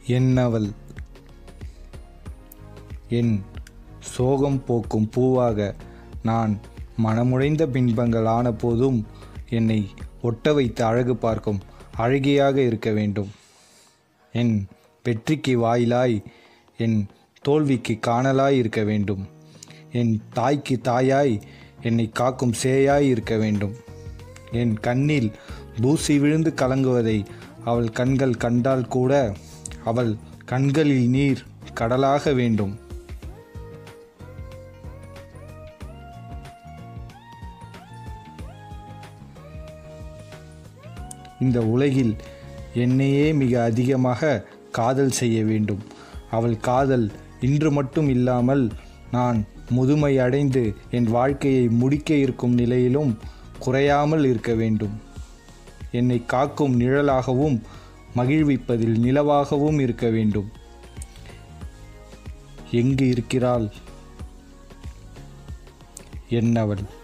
என்னவள் என் சோகம் போக்கும் பூவாக நான் மனமுடைந்த பின்பங்கள் ஆன போதும் என்னை ஒட்ட வைத்து அழகு பார்க்கும் அழகியாக இருக்க வேண்டும் என் வெற்றிக்கு வாயிலாய் என் தோல்விக்கு காணலாய் இருக்க வேண்டும் என் தாய்க்கு தாயாய் என்னை காக்கும் சேயாய் இருக்க வேண்டும் என் கண்ணில் தூசி விழுந்து கலங்குவதை அவள் கண்கள் கண்டால் கூட அவள் கண்களில் நீர் கடலாக வேண்டும் இந்த உலகில் என்னையே மிக அதிகமாக காதல் செய்ய வேண்டும் அவள் காதல் இன்று மட்டும் இல்லாமல் நான் முதுமை அடைந்து என் வாழ்க்கையை முடிக்க இருக்கும் நிலையிலும் குறையாமல் இருக்க வேண்டும் என்னை காக்கும் நிழலாகவும் மகிழ்விப்பதில் நிலவாகவும் இருக்க வேண்டும் எங்கு இருக்கிறாள் என்னவள்